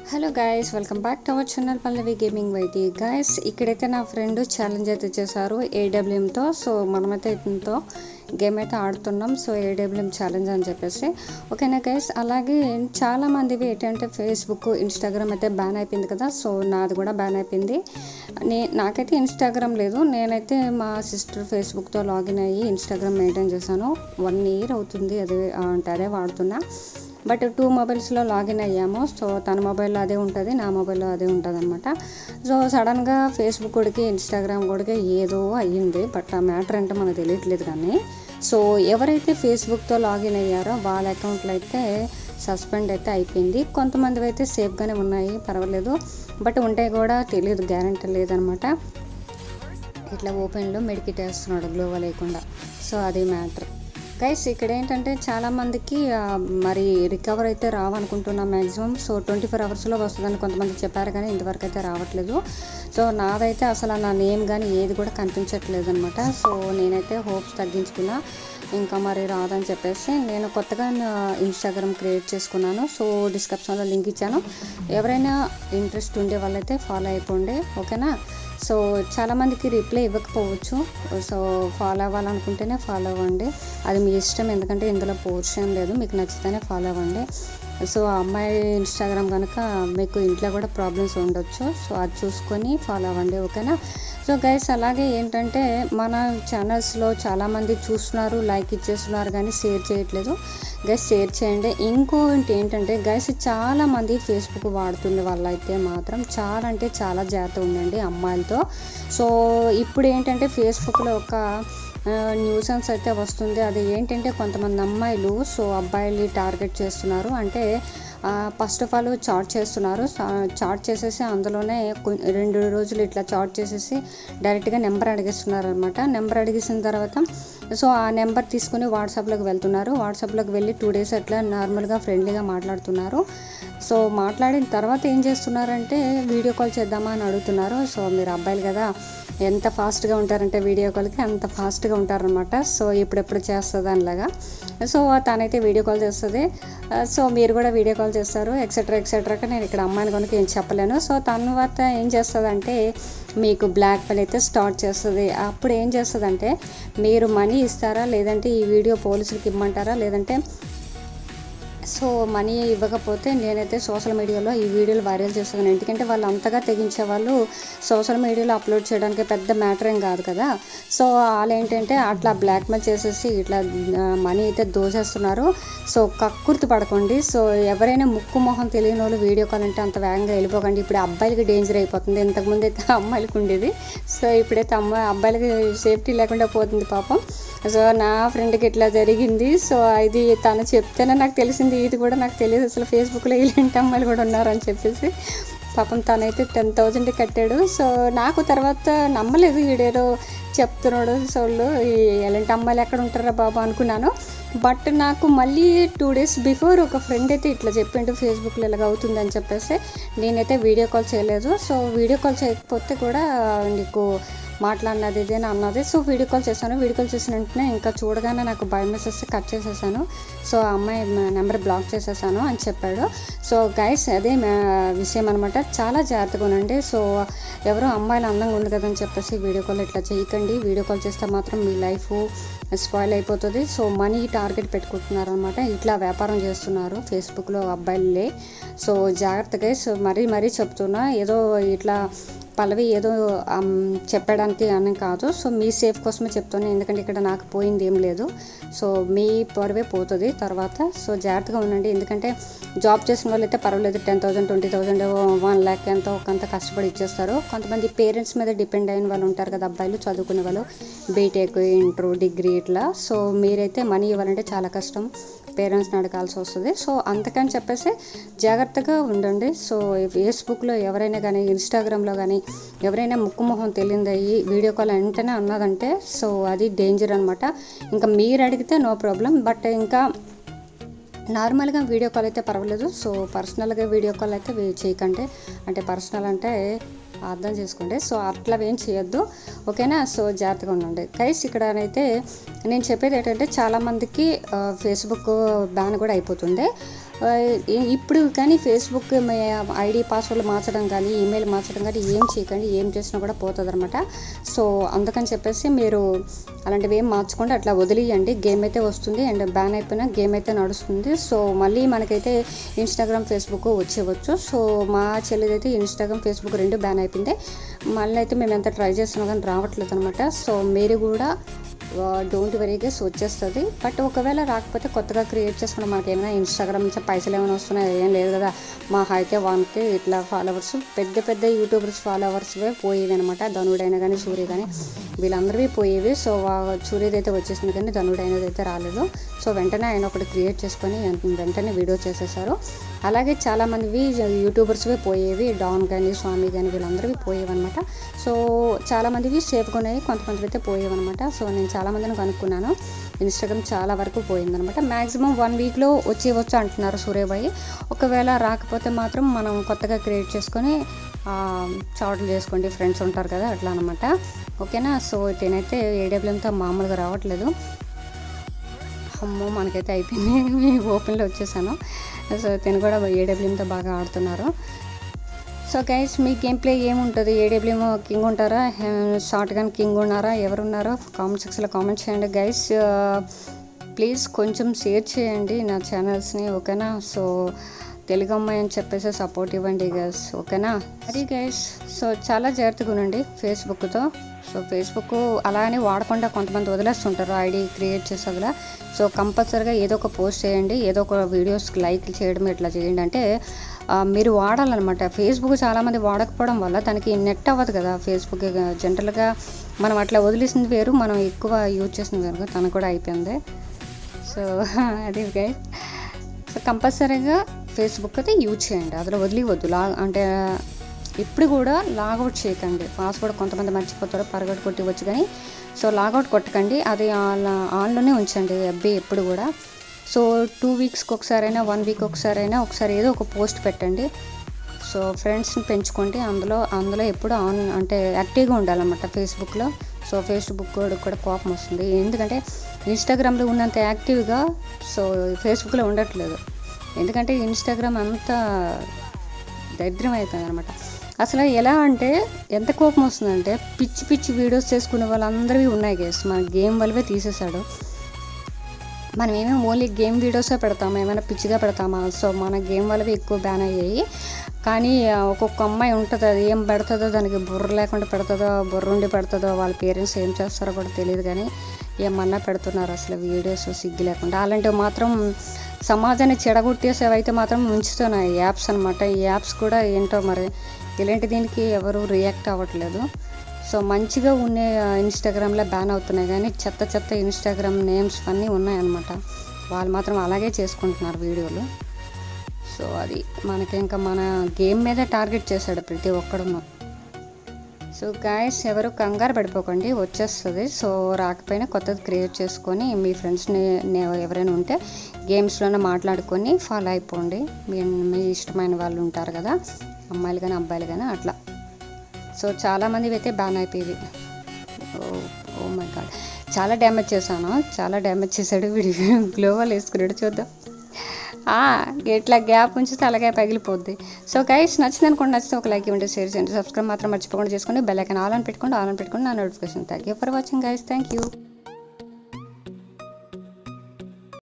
hello guys welcome back to our channel Pallavi gaming YT guys ఇక్కడైతే నా friend challenge అయితే చేశారు ఏడబ్ల్యూఎంతో సో మనమైతే ఇతనితో గేమ్ అయితే ఆడుతున్నాం సో ఏడబ్ల్యూఎం ఛాలెంజ్ అని చెప్పేసి ఓకేనా గైస్ అలాగే చాలా మందివి ఏంటంటే ఫేస్బుక్ ఇన్స్టాగ్రామ్ అయితే బ్యాన్ అయిపోయింది కదా సో నాది కూడా బ్యాన్ అయిపోయింది నే నాకైతే ఇన్స్టాగ్రామ్ లేదు నేనైతే మా సిస్టర్ ఫేస్బుక్తో లాగిన్ అయ్యి ఇన్స్టాగ్రామ్ మెయింటైన్ చేశాను వన్ ఇయర్ అవుతుంది అదే అంటే అదే వాడుతున్నా బట్ టూ మొబైల్స్లో లాగిన్ అయ్యాము సో తన మొబైల్లో అదే ఉంటుంది నా మొబైల్లో అదే ఉంటుంది అనమాట సో సడన్గా ఫేస్బుక్ కొడికి ఇన్స్టాగ్రామ్ కొడికి ఏదో అయ్యింది బట్ ఆ మ్యాటర్ అంటే మనకు తెలియట్లేదు కానీ సో ఎవరైతే ఫేస్బుక్తో లాగిన్ అయ్యారో వాళ్ళ అకౌంట్లో అయితే సస్పెండ్ అయితే అయిపోయింది కొంతమంది అయితే సేఫ్గానే ఉన్నాయి పర్వాలేదు బట్ ఉంటే కూడా తెలియదు గ్యారంటీ లేదనమాట ఇట్లా ఓపెన్లో మెడికిట్ వేస్తున్నాడు గ్లోవల్ లేకుండా సో అది మ్యాటర్ గైస్ ఇక్కడ ఏంటంటే చాలా మందికి ఆ, మరి రికవర్ అయితే రావనుకుంటున్నాం మ్యాక్సిమం సో ట్వంటీ ఫోర్ అవర్స్లో వస్తుందని కొంతమంది చెప్పారు కానీ ఇంతవరకు అయితే రావట్లేదు సో నాదైతే అసలు నా నేమ్ కానీ ఏది కూడా కనిపించట్లేదు అనమాట సో నేనైతే హోప్స్ తగ్గించుకున్నా ఇంకా మరి రాదని చెప్పేసి నేను కొత్తగా ఇన్స్టాగ్రామ్ క్రియేట్ చేసుకున్నాను సో డిస్క్రిప్షన్లో లింక్ ఇచ్చాను ఎవరైనా ఇంట్రెస్ట్ ఉండే వాళ్ళైతే ఫాలో అయిపోండి ఓకేనా సో చాలామందికి రిప్లై ఇవ్వకపోవచ్చు సో ఫాలో అవ్వాలనుకుంటేనే ఫాలో అవ్వండి అది మీ ఇష్టం ఎందుకంటే ఇందులో పోస్ట్ ఏం లేదు మీకు నచ్చితేనే ఫాలో అవ్వండి సో ఆ అమ్మాయి ఇన్స్టాగ్రామ్ కనుక మీకు ఇంట్లో కూడా ప్రాబ్లమ్స్ ఉండొచ్చు సో అది చూసుకొని ఫాలో అవ్వండి ఓకేనా సో గైస్ అలాగే ఏంటంటే మన ఛానల్స్లో చాలామంది చూస్తున్నారు లైక్ ఇచ్చేస్తున్నారు కానీ షేర్ చేయట్లేదు గైస్ షేర్ చేయండి ఇంకోటి ఏంటంటే గైస్ చాలామంది ఫేస్బుక్ వాడుతుండే వాళ్ళైతే మాత్రం చాలా అంటే చాలా జాగ్రత్త ఉండండి అమ్మాయిలతో సో ఇప్పుడు ఏంటంటే ఫేస్బుక్లో ఒక న్యూసెన్స్ అయితే వస్తుంది అది ఏంటంటే కొంతమంది అమ్మాయిలు సో అబ్బాయిలు టార్గెట్ చేస్తున్నారు అంటే ఫస్ట్ ఆఫ్ ఆల్ చాట్ చేస్తున్నారు చాట్ చేసేసి అందులోనే కొ- రెండు రోజులు ఇట్లా చాట్ చేసేసి డైరెక్ట్గా నెంబర్ అడిగిస్తున్నారు అనమాట నెంబర్ అడిగేసిన తర్వాత సో ఆ నెంబర్ తీసుకుని వాట్సాప్లోకి వెళ్తున్నారు వాట్సాప్లోకి వెళ్ళి టూ డేస్ అట్లా నార్మల్గా ఫ్రెండ్లీగా మాట్లాడుతున్నారు సో మాట్లాడిన తర్వాత ఏం చేస్తున్నారంటే వీడియో కాల్ చేద్దామా అని అడుగుతున్నారు సో మీరు అబ్బాయిలు కదా ఎంత ఫాస్ట్గా ఉంటారంటే వీడియో కాల్కి అంత ఫాస్ట్గా ఉంటారనమాట సో ఇప్పుడెప్పుడు చేస్తుంది అనిలాగా సో తనైతే వీడియో కాల్ చేస్తుంది ఆ, సో మీరు కూడా వీడియో కాల్ చేస్తారు ఎక్సెట్రా ఎక్సెట్రాగా నేను ఇక్కడ అమ్మాయిని కనుక ఏం చెప్పలేను సో తర్వాత ఏం చేస్తుందంటే మీకు బ్లాక్ మెయిల్ అయితే స్టార్ట్ చేస్తుంది అప్పుడు ఏం చేస్తుందంటే మీరు మనీ ఇస్తారా లేదంటే ఈ వీడియో పోలీసులకి ఇమ్మంటారా లేదంటే సో మనీ ఇవ్వకపోతే నేనైతే సోషల్ మీడియాలో ఈ వీడియోలు వైరల్ చేస్తాను ఎందుకంటే వాళ్ళు అంతగా తెగించే వాళ్ళు సోషల్ మీడియాలో అప్లోడ్ చేయడానికి పెద్ద మ్యాటర్ ఏం కాదు కదా సో వాళ్ళు ఏంటంటే అట్లా బ్లాక్మెయిల్ చేసేసి ఇట్లా మనీ అయితే దోచేస్తున్నారు సో కక్కుర్తి పడకండి సో ఎవరైనా ముక్కు మొహం తెలియని వాళ్ళు వీడియో కాల్ అంటే అంత వేగంగా వెళ్ళిపోకండి ఇప్పుడు అబ్బాయిలకి డేంజర్ అయిపోతుంది ఇంతకుముందు అయితే అమ్మాయిలకి ఉండేది సో ఇప్పుడైతే అమ్మాయి అబ్బాయిలకి సేఫ్టీ లేకుండా పోతుంది పాపం సో నా ఫ్రెండ్కి ఇట్లా జరిగింది సో ఇది తను చెప్తేనే నాకు తెలిసింది ఇది కూడా నాకు తెలియదు అసలు ఫేస్బుక్లో ఇలాంటి అమ్మాయిలు కూడా ఉన్నారని చెప్పేసి పాపం తనైతే టెన్ థౌజండ్ కట్టాడు సో నాకు తర్వాత నమ్మలేదు వీడేదో చెప్తున్నాడు సో వాళ్ళు ఈ ఎలాంటి అమ్మాయిలు ఎక్కడ ఉంటారా బాబా అనుకున్నాను బట్ నాకు మళ్ళీ టూ డేస్ బిఫోర్ ఒక ఫ్రెండ్ అయితే ఇట్లా చెప్పిండు ఫేస్బుక్లో ఇలాగ అవుతుంది అని చెప్పేసి నేనైతే వీడియో కాల్ చేయలేదు సో వీడియో కాల్ చేయకపోతే కూడా నీకు మాట్లాడినది ఇదే అన్నది సో వీడియో కాల్ చేశాను వీడియో కాల్ చేసిన వెంటనే ఇంకా చూడగానే నాకు భయం వేసేసి కట్ చేసేసాను సో ఆ అమ్మాయి నెంబర్ బ్లాక్ చేసేసాను అని చెప్పాడు సో గైస్ అదే మా- విషయం అనమాట చాలా జాగ్రత్తగా ఉండండి సో ఎవరో అమ్మాయిలు అందంగా ఉంది కదని చెప్పేసి వీడియో కాల్ ఇట్లా చేయకండి వీడియో కాల్ చేస్తే మాత్రం మీ లైఫ్ స్పాయిల్ అయిపోతుంది సో మనీ టార్గెట్ పెట్టుకుంటున్నారు అనమాట ఇట్లా వ్యాపారం చేస్తున్నారు ఫేస్బుక్లో అబ్బాయిలే సో జాగ్రత్తగా సో మరీ మరీ చెప్తున్నా ఏదో ఇట్లా పల్లవి ఏదో ఆమ్, చెప్పడానికి అని కాదు సో మీ సేఫ్ కోసమే చెప్తున్నాను ఎందుకంటే ఇక్కడ నాకు పోయింది ఏం లేదు సో మీ పరువే పోతుంది తర్వాత సో జాగ్రత్తగా ఉండండి ఎందుకంటే జాబ్ చేసిన వాళ్ళు అయితే పర్వాలేదు ten thousand twenty thousand one lakh ఎంతో ఒకంత కష్టపడి ఇచ్చేస్తారు కొంతమంది పేరెంట్స్ మీద డిపెండ్ అయిన వాళ్ళు ఉంటారు కదా అబ్బాయిలు చదువుకునే వాళ్ళు బీటెక్ ఇంటర్ డిగ్రీ ఇట్లా సో మీరైతే మనీ ఇవ్వాలంటే చాలా కష్టం పేరెంట్స్ని అడగాల్సి వస్తుంది సో అందుకని చెప్పేసి జాగ్రత్తగా ఉండండి సో ఫేస్బుక్లో ఎవరైనా కానీ ఇన్స్టాగ్రామ్లో కానీ ఎవరైనా ముక్కు మొహం తెలియదు అయ్యి వీడియో కాల్ వెంటనే అన్నదంటే సో అది డేంజర్ అనమాట ఇంకా మీరు అడిగితే నో ప్రాబ్లం బట్ ఇంకా నార్మల్గా వీడియో కాల్ అయితే పర్వాలేదు సో పర్సనల్గా వీడియో కాల్ అయితే వే- చేయకండి అంటే పర్సనల్ అంటే అర్థం చేసుకోండి సో అట్లా ఏం చేయొద్దు ఓకేనా సో జాగ్రత్తగా ఉండండి కైస్ ఇక్కడనైతే నేను చెప్పేది ఏంటంటే చాలామందికి ఫేస్బుక్ బ్యాన్ కూడా అయిపోతుంది ఆ, ఈ- ఇప్పుడు కానీ ఫేస్బుక్ ఐడి పాస్వర్డ్ మార్చడం కానీ ఈమెయిల్ మార్చడం కానీ ఏం చేయకండి ఏం చేసినా కూడా పోతుంది అనమాట సో అందుకని చెప్పేసి మీరు అలాంటివి ఏం మార్చకుండా అట్లా వదిలేయండి గేమ్ అయితే వస్తుంది అండ్ బ్యాన్ అయిపోయినా గేమ్ అయితే నడుస్తుంది సో మళ్ళీ మనకైతే ఇన్స్టాగ్రామ్ ఫేస్బుక్ వచ్చేవచ్చు సో మా చెల్లిదైతే ఇన్స్టాగ్రామ్ ఫేస్బుక్ రెండు బ్యాన్ అయిపోయింది మళ్ళీ అయితే మేము ఎంత ట్రై చేస్తున్నాం కానీ రావట్లేదు అనమాట సో మీరు కూడా డోంట్ వెరీ గెస్ వచ్చేస్తుంది బట్ ఒకవేళ రాకపోతే కొత్తగా క్రియేట్ చేసుకున్న మనకి ఏమైనా ఇన్స్టాగ్రామ్ నుంచి పైసలు ఏమైనా వస్తున్నాయి ఏం లేదు కదా మా అయితే వన్కి ఇట్లా ఫాలోవర్స్ పెద్ద పెద్ద యూట్యూబర్స్ ఫాలోవర్స్వే పోయేవి అనమాట ధనుడైనా కానీ సూర్య కానీ వీళ్ళందరివి పోయేవి సో వా- సూర్యది అయితే వచ్చేసింది కానీ ధనుడైనది అయితే రాలేదు సో వెంటనే ఆయన ఒకటి క్రియేట్ చేసుకొని వెంటనే వీడియో చేసేసారు అలాగే చాలామందివి యూట్యూబర్స్వే పోయేవి డాన్ కానీ స్వామి కానీ వీళ్ళందరివి పోయేవి అనమాట సో చాలామందివి సేఫ్గా ఉన్నాయి కొంతమంది అయితే పోయేవి అనమాట సో నేను చాలామందిని కనుక్కున్నాను ఇన్స్టాగ్రామ్ చాలా వరకు పోయిందనమాట మ్యాక్సిమం వన్ వీక్లో వచ్చేవచ్చు అంటున్నారు సూర్యబాయి ఒకవేళ రాకపోతే మాత్రం మనం కొత్తగా క్రియేట్ చేసుకొని చాట్లు చేసుకోండి ఫ్రెండ్స్ ఉంటారు కదా అట్లా అనమాట ఓకేనా సో నేనైతే ఏడబ్ల్యూఎంతో మామూలుగా రావట్లేదు అమ్మో మనకైతే అయిపోయింది ఓపెన్లో వచ్చేసాను సో తిను కూడా ఏడబ్ల్యూఎంతో బాగా ఆడుతున్నారు సో గైస్ మీ గేమ్ ప్లే ఏముంటుంది ఏడబ్ల్యూఎం కింగ్ ఉంటారా షార్ట్ గన్ కింగ్ ఉన్నారా ఎవరు ఉన్నారో కామెంట్ సెక్షన్లో కామెంట్ చేయండి గైస్ ప్లీజ్ కొంచెం షేర్ చేయండి నా ఛానల్స్ని ఓకేనా సో తెలుగు అమ్మాయి అని చెప్పేసి సపోర్ట్ ఇవ్వండి గైస్ ఓకేనా అది గైస్ సో చాలా జాగ్రత్తగా ఉండండి ఫేస్బుక్తో సో ఫేస్బుక్ అలానే వాడకుండా కొంతమంది వదిలేస్తుంటారు ఐడి క్రియేట్ చేసే వదిలే సో కంపల్సరీగా ఏదో ఒక పోస్ట్ చేయండి ఏదో ఒక వీడియోస్ లైక్ చేయడం ఇట్లా చేయండి అంటే ఆ, మీరు వాడాలన్నమాట ఫేస్బుక్ చాలామంది వాడకపోవడం వల్ల దానికి నెట్ అవ్వదు కదా ఫేస్బుక్ జనరల్గా మనం అట్లా వదిలేసింది వేరు మనం ఎక్కువ యూజ్ చేసింది వేరు తనకు కూడా అయిపోయింది సో అది గైస్ సో కంపల్సరీగా ఫేస్బుక్ అయితే యూజ్ చేయండి అందులో వదిలివద్దు లా అంటే ఇప్పుడు కూడా లాగౌట్ చేయకండి పాస్వర్డ్ కొంతమంది మర్చిపోతారు పరగొట్టు కొట్టివచ్చు కానీ సో లాగౌట్ కొట్టకండి అది ఆన్ ఆన్లోనే ఉంచండి ఎఫ్బీ ఎప్పుడు కూడా సో టూ వీక్స్కి ఒకసారైనా వన్ వీక్ ఒకసారైనా ఒకసారి ఏదో ఒక పోస్ట్ పెట్టండి సో ఫ్రెండ్స్ని పెంచుకోండి అందులో అందులో ఎప్పుడు ఆన్ అంటే యాక్టివ్గా ఉండాలన్నమాట ఫేస్బుక్లో సో ఫేస్బుక్ కూడా కూడా కోపం వస్తుంది ఎందుకంటే ఇన్స్టాగ్రామ్లో ఉన్నంత యాక్టివ్గా సో ఫేస్బుక్లో ఉండట్లేదు ఎందుకంటే ఇన్స్టాగ్రామ్ అంతా దరిద్రం అయిపోయింది అనమాట అసలు ఎలా అంటే ఎంత కోపం వస్తుందంటే పిచ్చి పిచ్చి వీడియోస్ చేసుకునే వాళ్ళందరివి ఉన్నాయి గేస్ మన గేమ్ వల్లవే తీసేశాడు మనం ఏమేమి ఓన్లీ గేమ్ వీడియోసే పెడతామా ఏమైనా పిచ్చిగా పెడతామా సో మన గేమ్ వల్లవి ఎక్కువ బ్యాన్ అయ్యాయి కానీ ఆ, ఒక్కొక్క అమ్మాయి ఉంటుంది అది ఏం పెడుతుందో దానికి బుర్ర లేకుండా పెడుతుందో బుర్ర ఉండి పెడుతుందో వాళ్ళ పేరెంట్స్ ఏం చేస్తారో కూడా తెలియదు కానీ ఏమన్నా పెడుతున్నారు అసలు వీడియోస్ సిగ్గు లేకుండా అలాంటివి మాత్రం సమాజాన్ని చెడగొట్టేసేవి అయితే మాత్రం ఉంచుతున్నాయి యాప్స్ అనమాట ఈ యాప్స్ కూడా ఏంటో మరి ఇలాంటి దీనికి ఎవరు రియాక్ట్ అవ్వట్లేదు సో మంచిగా ఉండే ఇన్స్టాగ్రామ్లో బ్యాన్ అవుతున్నాయి కానీ చెత్త చెత్త ఇన్స్టాగ్రామ్ నేమ్స్ అన్నీ ఉన్నాయన్నమాట వాళ్ళు మాత్రం అలాగే చేసుకుంటున్నారు వీడియోలు సో అది మనకి ఇంకా మన గేమ్ మీద టార్గెట్ చేశాడు ప్రతి ఒక్కడును సో గాయస్ ఎవరు కంగారు పడిపోకండి వచ్చేస్తుంది సో రాకపోయినా కొత్తది క్రియేట్ చేసుకొని మీ ఫ్రెండ్స్ని ఎవరైనా ఉంటే గేమ్స్లోనే మాట్లాడుకొని ఫాలో అయిపోండి మీ మీ ఇష్టమైన వాళ్ళు ఉంటారు కదా అమ్మాయిలు కానీ అబ్బాయిలు కానీ అట్లా సో చాలామంది అయితే బ్యాన్ అయిపోయేవి ఓ మై గాడ్ చాలా డ్యామేజ్ చేశాను చాలా డ్యామేజ్ చేశాడు వీడి గ్లోవల్ వేసుకున్నాడు చూద్దాం ఆ, ఇట్లా గ్యాప్ ఉంచితే అలాగే పగిలిపోద్ది సో గైస్ నచ్చింది అనుకోండి నచ్చితే ఒక లైక్ ఇవ్వండి షేర్ చేయండి సబ్స్క్రైబ్ మాత్రం మర్చిపోకుండా చేసుకోండి బెల్ ఐకాన్ ఆల్ అని పెట్టుకోండి ఆల్ అని పెట్టుకోండి నా notification thank you for watching guys thank you